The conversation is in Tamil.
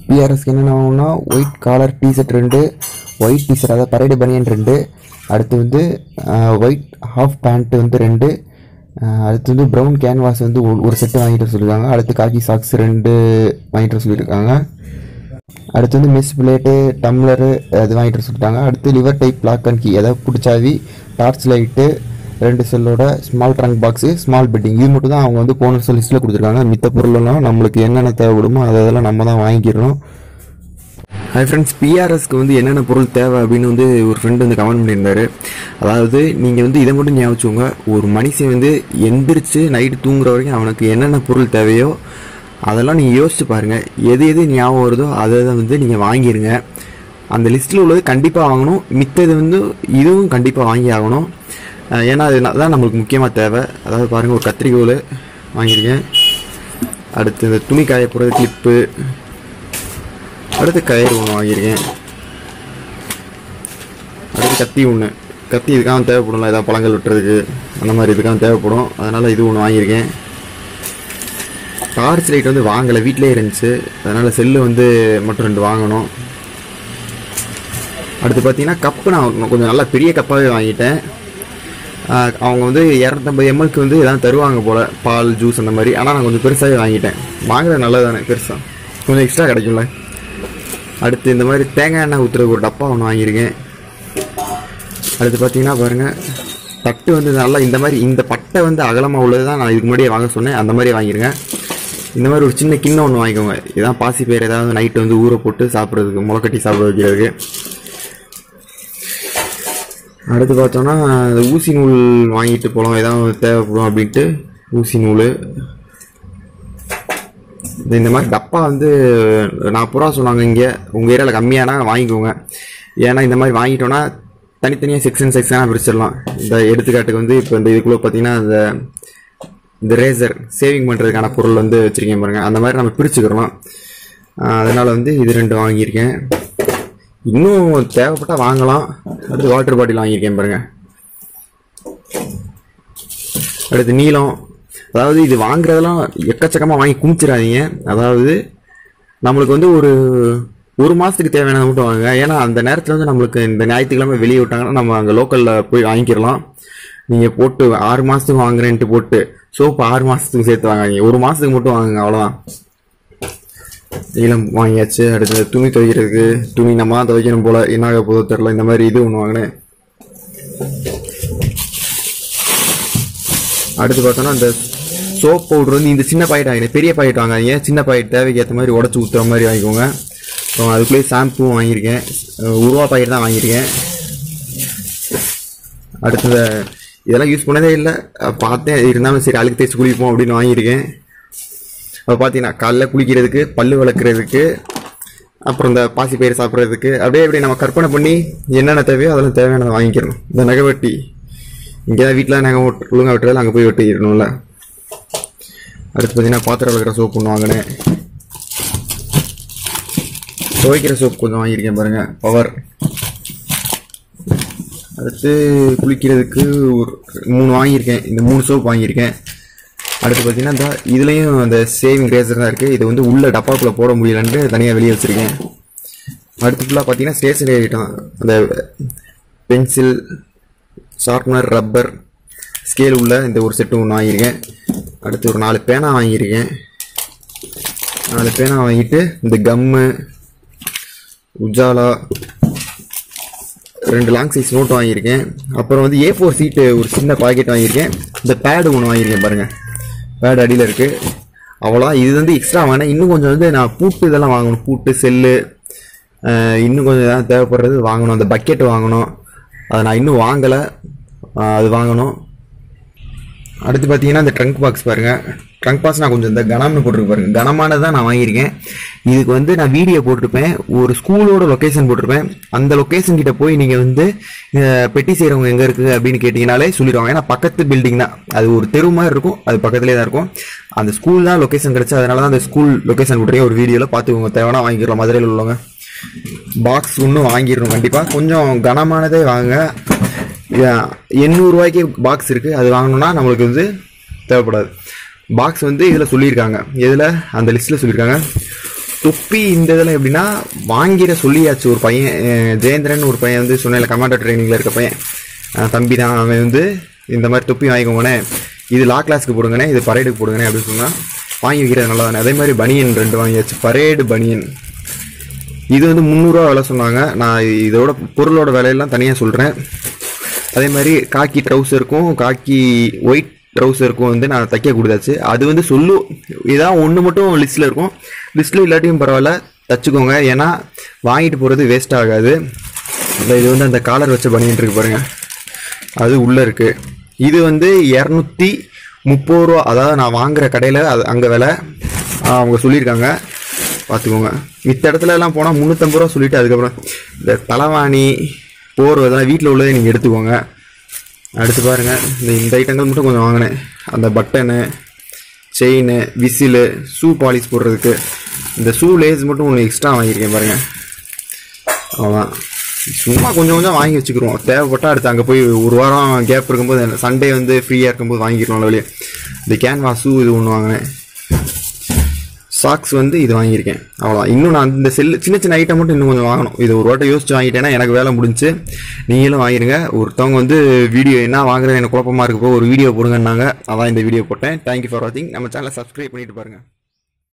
பிஆர்எஸ்க்கு என்னென்ன வாங்கணும்னா ஒயிட் காலர் டிஷர்ட் ரெண்டு ஒயிட் டிஷர்ட் அதாவது பரேடு பனியன் ரெண்டு அடுத்து வந்து ஒயிட் ஹாஃப் பேண்ட் வந்து ரெண்டு அஹ், அடுத்து வந்து ப்ரௌன் கேன்வாஸ் வந்து ஒரு- ஒரு செட்டு வாங்கிட்டு வர சொல்லியிருக்காங்க அடுத்து காக்கி சாக்ஸ் ரெண்டு வாங்கிட்டு வர சொல்லியிருக்காங்க அடுத்து வந்து மிஸ் பிளேட்டு டம்ளரு அது வாங்கிட்டு வர சொல்லிட்டாங்க அடுத்து lever type lock and key அதாவது பிடிச்சாவி டார்ச் லைட்டு ரெண்டு செல்லோட ஸ்மால் ட்ரங்க் பாக்ஸு ஸ்மால் பெட்டிங் இது மட்டும் தான் அவங்க வந்து போன செல் லிஸ்ட்டில் கொடுத்துருக்காங்க மித்த பொருளெல்லாம் நம்மளுக்கு என்னென்ன தேவைப்படுமோ அதை அதெல்லாம் நம்ம தான் வாங்கிக்கிறணும் ஹாய் ஃப்ரெண்ட்ஸ் பிஆர்எஸ்க்கு வந்து என்னென்ன பொருள் தேவை அப்படின்னு வந்து ஒரு ஃப்ரெண்டு வந்து கமெண்ட் பண்ணியிருந்தாரு அதாவது நீங்கள் வந்து இதை மட்டும் ஞாபகம் வச்சுக்கோங்க ஒரு மனுஷன் வந்து எந்திரிச்சு நைட்டு தூங்குற வரைக்கும் அவனுக்கு என்னென்ன பொருள் தேவையோ அதெல்லாம் நீங்கள் யோசிச்சு பாருங்கள் எது எது ஞாபகம் வருதோ அதை அதை வந்து நீங்கள் வாங்கிடுங்க அந்த லிஸ்ட்டில் உள்ளது கண்டிப்பாக வாங்கணும் மித்தது வந்து இதுவும் கண்டிப்பாக வாங்கி ஆகணும் அஹ் ஏன்னா அது தான் நம்மளுக்கு முக்கியமாக தேவை அதாவது பாருங்கள் ஒரு கத்திரிக்கோல் வாங்கியிருக்கேன் அடுத்து இந்த துணி காய போடுறது கிளிப்பு அடுத்து கயிறு ஒன்று வாங்கியிருக்கேன் அடுத்து கத்தி ஒன்று கத்தி இதுக்காக தேவைப்படும்ல ஏதாவது பழங்கள் வெட்டுறதுக்கு அந்த மாதிரி இதுக்காக தேவைப்படும் அதனால் இது ஒன்று வாங்கியிருக்கேன் டார்ச் லைட் வந்து வாங்கலை வீட்டிலே இருந்துச்சு அதனால் செல்லு வந்து மட்டும் ரெண்டு வாங்கணும் அடுத்து பார்த்தீங்கன்னா கப்பு நான் கொஞ்சம் நல்லா பெரிய கப்பாகவே வாங்கிட்டேன் ஆஹ் அவங்க வந்து இரநூத்தம்பது எம்எல்க்கு வந்து எதாவது தருவாங்க போல் பால் ஜூஸ் அந்த மாதிரி ஆனால் நான் கொஞ்சம் பெருசாகவே வாங்கிட்டேன் வாங்குறது நல்லது தானே பெருசாக கொஞ்சம் எக்ஸ்ட்ரா கிடைக்கும்ல அடுத்து இந்த மாதிரி தேங்காய் எண்ணெய் ஊற்றுறதுக்கு ஒரு டப்பா ஒன்று வாங்கியிருக்கேன் அடுத்து பார்த்தீங்கன்னா பாருங்கள் தட்டு வந்து நல்லா இந்த மாதிரி இந்த பட்டை வந்து அகலமாக உள்ளது தான் நான் இதுக்கு முன்னாடியே வாங்க சொன்னேன் அந்த மாதிரி வாங்கிருங்க இந்த மாதிரி ஒரு சின்ன கிண்ணம் ஒன்று வாங்கிக்கோங்க இதான் பாசி பேர் ஏதாவது நைட்டு வந்து ஊற போட்டு சாப்பிட்றதுக்கு முளைக்கட்டி சாப்பிட வைக்கிறதுக்கு அடுத்து பார்த்தோன்னா இந்த ஊசி நூல் வாங்கிட்டு போகலாம் ஏதாவது தேவைப்படும் அப்படின்ட்டு ஊசி நூல் இந்த இந்த மாதிரி டப்பா வந்து நாற்பது ரூபா சொன்னாங்க இங்கே உங்கள் ஏரியாவில் கம்மியானா வாங்கிக்கோங்க ஏன்னா இந்த மாதிரி வாங்கிட்டோன்னா தனித்தனியாக செக்ஷன் செக்ஷனாக பிரிச்சிடலாம் இந்த எடுத்துக்காட்டுக்கு வந்து இப்போ இந்த இதுக்குள்ளே பார்த்தீங்கன்னா இந்த இந்த ரேசர் சேவிங் பண்ணுறதுக்கான பொருள் வந்து வச்சுருக்கேன் பாருங்கள் அந்த மாதிரி நம்ம பிரிச்சுக்கிறலாம் அதனால் வந்து இது ரெண்டு வாங்கியிருக்கேன் இன்னும் தேவைப்பட்டால் வாங்கலாம் அடுத்து வாட்டர் பாட்டில் வாங்கியிருக்கேன் பாருங்கள் அடுத்து நீளம் அதாவது இது வாங்குறதெல்லாம் எக்கச்சக்கமாக வாங்கி குமிச்சிடாதீங்க அதாவது நம்மளுக்கு வந்து ஒரு ஒரு மாதத்துக்கு தேவையானதை மட்டும் வாங்க ஏன்னா அந்த நேரத்தில் வந்து நம்மளுக்கு இந்த ஞாயிற்றுக்கிழமை வெளியே விட்டாங்கன்னா நம்ம அங்கே லோக்கலில் போய் வாங்கிக்கிறலாம் நீங்கள் போட்டு ஆறு மாதத்துக்கு வாங்குறேன்ட்டு போட்டு சோப்பு ஆறு மாதத்துக்கு சேர்த்து வாங்காதீங்க ஒரு மாதத்துக்கு மட்டும் வாங்குங்க அவ்வளோதான் நீளம் வாங்கியாச்சு அடுத்து துணி துவைக்கிறதுக்கு துணி நம்ம தான் துவைக்கணும் போல் என்ன ஆக போதோ தெரில இந்த மாதிரி இது ஒன்று வாங்கினேன் அடுத்து பார்த்தோன்னா இந்த சோப் பவுடர் வந்து இந்த சின்ன பாக்கெட் வாங்கினேன் பெரிய பாக்கெட் வாங்காதீங்க சின்ன பாக்கெட் தேவைக்கு ஏற்ற மாதிரி உடச்சி ஊற்றுற மாதிரி வாங்கிக்கோங்க அப்புறம் அதுக்குள்ளேயே ஷாம்புவும் வாங்கியிருக்கேன் அஹ் ஒரு ரூபா பாக்கெட் தான் வாங்கியிருக்கேன் அடுத்தது இதெல்லாம் யூஸ் பண்ணதே இல்லை அஹ் பார்த்தேன் இருந்தாலும் சரி அழுக்கு தேய்ச்சி குளிப்போம் அப்படின்னு வாங்கியிருக்கேன் அப்போ பார்த்தீங்கன்னா காலைல குளிக்கிறதுக்கு பல்லு விளக்குறதுக்கு அப்புறம் இந்த பாசி பயிர் சாப்பிட்றதுக்கு அப்படியே இப்படி நம்ம கற்பனை பண்ணி என்னென்ன தேவையோ அதெல்லாம் தேவையானதை வாங்கிக்கிறணும் இந்த நகை வெட்டி இங்கே தான் வீட்டில் நகை வெட்டு ஒழுங்காக வெட்டுறது அங்கே போய் வெட்டிடணும்ல அடுத்து பார்த்தீங்கன்னா பாத்திரம் விளக்குற சோப்பு ஒன்று வாங்கினேன் துவைக்கிற சோப்பு கொஞ்சம் வாங்கியிருக்கேன் பாருங்க பவர் அடுத்து குளிக்கிறதுக்கு ஒரு மூணு வாங்கியிருக்கேன் இந்த மூணு சோப் வாங்கியிருக்கேன் அடுத்து பார்த்தீங்கன்னா இந்த இதுலேயும் அந்த சேவிங் ரேசர் தான் இருக்குது இது வந்து உள்ள டப்பாக்குள்ளே போட முடியலன்ட்டு தனியாக வெளியே வச்சுருக்கேன் அடுத்து ஃபுல்லாக பார்த்தீங்கன்னா ஸ்டேஷனரி ஐட்டம் அந்த பென்சில் ஷார்ப்னர் ரப்பர் ஸ்கேல் உள்ள இந்த ஒரு செட்டு ஒன்று வாங்கியிருக்கேன் அடுத்து ஒரு நாலு பேனா வாங்கியிருக்கேன் நாலு பேனா வாங்கிட்டு இந்த கம்மு உஜாலா ரெண்டு லாங் சைஸ் நோட் வாங்கியிருக்கேன் அப்புறம் வந்து ஏ ஃபோர் சீட்டு ஒரு சின்ன பாக்கெட் வாங்கியிருக்கேன் இந்த பேடு ஒன்று வாங்கியிருக்கேன் பாருங்கள் பேடு அடியில் இருக்குது அவ்வளோ இது வந்து எக்ஸ்ட்ரா வாங்கினேன் இன்னும் கொஞ்சம் வந்து நான் பூட்டு இதெல்லாம் வாங்கணும் பூட்டு செல்லு அஹ் இன்னும் கொஞ்சம் ஏதாவது தேவைப்படுறது வாங்கணும் அந்த பக்கெட் வாங்கணும் அதை நான் இன்னும் வாங்கலை அது வாங்கணும் அடுத்து பார்த்தீங்கன்னா இந்த ட்ரங்க் பாக்ஸ் பாருங்க ட்ரங்க் பாக்ஸ் நான் கொஞ்சம் இந்த கனம்னு போட்டிருக்கு பாருங்க கனமானது தான் நான் வாங்கியிருக்கேன் இதுக்கு வந்து நான் வீடியோ போட்டிருப்பேன் ஒரு ஸ்கூலோட லொக்கேஷன் போட்டிருப்பேன் அந்த லொக்கேஷன் கிட்ட போய் நீங்கள் வந்து அஹ், பெட்டி செய்கிறவங்க எங்கே இருக்குது அப்படின்னு கேட்டிங்கனாலே சொல்லிடுவாங்க ஏன்னா பக்கத்து பில்டிங் தான் அது ஒரு தெரு மாதிரி இருக்கும் அது பக்கத்துலேயே தான் இருக்கும் அந்த ஸ்கூல் தான் லொக்கேஷன் கிடச்சி அதனால தான் அந்த ஸ்கூல் லொக்கேஷன் போட்டிருக்கேன் ஒரு வீடியோவில் பார்த்துக்கோங்க தேவைன்னா வாங்கிக்கலாம் மதுரையில் உள்ளவங்க பாக்ஸ் இன்னும் வாங்கிடணும் கண்டிப்பாக கொஞ்சம் கனமானதே வாங்க எண்ணூறுரூவாய்க்கு பாக்ஸ் இருக்குது அது வாங்கணும்னா நம்மளுக்கு வந்து தேவைப்படாது பாக்ஸ் வந்து இதில் சொல்லியிருக்காங்க எதில் அந்த லிஸ்ட்டில் சொல்லியிருக்காங்க தொப்பி இந்த இதில் எப்படின்னா வாங்கிட சொல்லியாச்சு ஒரு பையன் அஹ் ஜெயேந்திரன் ஒரு பையன் வந்து சொன்னேன் கமாண்டோ ட்ரைனிங்கில் இருக்க பையன் அஹ் தம்பி தான் அவன் வந்து இந்த மாதிரி தொப்பி வாங்கிக்கோங்கண்ணே இது லா கிளாஸ்க்கு போடுங்கண்ணே இது பரேடுக்கு போடுங்கண்ணே அப்படின்னு சொன்னால் வாங்கி வைக்கிறது நல்லா தானே அதே மாதிரி பனியன் ரெண்டு வாங்கியாச்சு பரேடு பனியன் இது வந்து முந்நூறுரூவா விலை சொன்னாங்க நான் இதோட பொருளோட விலையெல்லாம் தனியாக சொல்கிறேன் அதே மாதிரி காக்கி ட்ரௌசருக்கும் காக்கி ஒயிட் ட்ரௌசருக்கும் வந்து நான் தைக்க கொடுத்தாச்சு அது வந்து சொல்லு இதான் ஒன்று மட்டும் லிஸ்ட்டில் இருக்கும் லிஸ்ட்டில் இல்லாட்டியும் பரவாயில்ல தச்சுக்கோங்க ஏன்னா வாங்கிட்டு போகிறது வேஸ்ட் ஆகாது இந்த இது வந்து அந்த காலர் வச்ச பனியன் இருக்கு பாருங்க அது உள்ளே இருக்குது இது வந்து இரநூத்தி முப்பது ரூபா அதாவது நான் வாங்குற கடையில் அது அங்கே விலை ஆஹ் அவங்க சொல்லியிருக்காங்க பார்த்துக்கோங்க மித்த இடத்துல எல்லாம் போனால் முந்நூற்றம்பது ரூபா சொல்லிட்டு அதுக்கப்புறம் இந்த தலைவாணி போர்வை இதெல்லாம் வீட்டில் உள்ளதே நீங்கள் எடுத்துக்கோங்க அடுத்து பாருங்க இந்த இந்த ஐட்டங்கள் மட்டும் கொஞ்சம் வாங்கினேன் அந்த button chain whistle shoe polish போடுறதுக்கு இந்த ஷூ லேஸ் மட்டும் ஒன்று எக்ஸ்ட்ரா வாங்கியிருக்கேன் பாருங்க அவ்வளோதான் சும்மா கொஞ்சம் கொஞ்சம் வாங்கி வச்சுக்கிறோம் தேவைப்பட்டா அடுத்து அங்கே போய் ஒரு வாரம் கேப் இருக்கும்போது சண்டே வந்து ஃப்ரீயாக இருக்கும்போது வாங்கிக்கிறோம் வெளியே இந்த கேன்வாஸ் ஷூ இது ஒன்று வாங்கினேன் சாக்ஸ் வந்து இது வாங்கியிருக்கேன் அவ்வளோதான் இன்னும் நான் இந்த செல்லு சின்ன சின்ன ஐட்டம் மட்டும் இன்னும் கொஞ்சம் வாங்கணும் இது ஒரு வாட்டை யோசிச்சு வாங்கிட்டேன்னா எனக்கு வேலை முடிஞ்சு நீங்களும் வாங்கிடுங்க ஒருத்தவங்க வந்து வீடியோ என்ன வாங்குறது எனக்கு குழப்பமா இருக்கப்போ ஒரு வீடியோ போடுங்கன்னாங்க அதான் இந்த வீடியோ போட்டேன் தேங்க்யூ ஃபார் வாட்சிங் நம்ம சேனலை சப்ஸ்கிரைப் பண்ணிட்டு பாருங்கள்